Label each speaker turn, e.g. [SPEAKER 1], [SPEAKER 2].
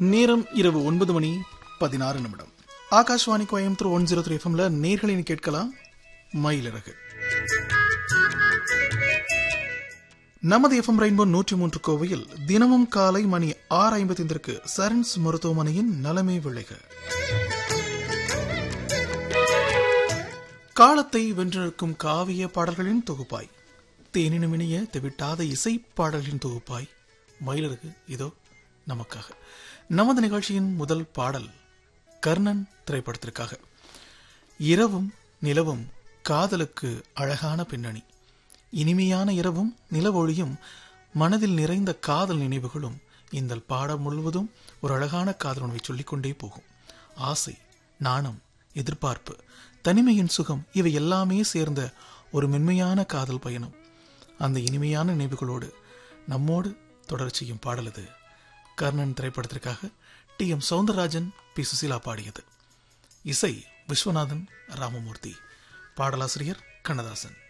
[SPEAKER 1] நேரம் இரவு ஒன்பது மணி பதினாறு நிமிடம் Akashvani Coimbatore one zero three எஃப்எம்ல நேர்களின் கேட்கலாம் மயிலிறகு நமது எஃப்எம் ரெயின்போ நூற்றி மூன்று கோவையில் தினமும் காலை மணி ஆறு ஐம்பத்தி ஐந்திற்கு சரண்ஸ் மருத்துவமனையின் நலமே விளைக காலத்தை வென்றிருக்கும் காவிய பாடல்களின் தொகுப்பாய் தேனினுமினிய தெவிட்டாத இசை பாடல்களின் தொகுப்பாய் மயிலிறகு இதோ நமக்காக நமது நிகழ்ச்சியின் முதல் பாடல் கர்ணன் திரைப்படத்திற்காக இரவும் நிலவும் காதலுக்கு அழகான பின்னணி இனிமையான இரவும் நிலவொளியும் மனதில் நிறைந்த காதல் நினைவுகளும் இந்த பாடம் முழுவதும் ஒரு அழகான காதல் உணவை சொல்லிக்கொண்டே போகும் ஆசை நாணம் எதிர்பார்ப்பு தனிமையின் சுகம் இவை எல்லாமே சேர்ந்த ஒரு மென்மையான காதல் பயணம் அந்த இனிமையான நினைவுகளோடு நம்மோடு தொடர் செய்யும் பாடல் இது கர்ணன் திரைப்படத்திற்காக T M Soundararajan P Susheela பாடியது இசை விஸ்வநாதன் ராமமூர்த்தி பாடலாசிரியர் கண்ணதாசன்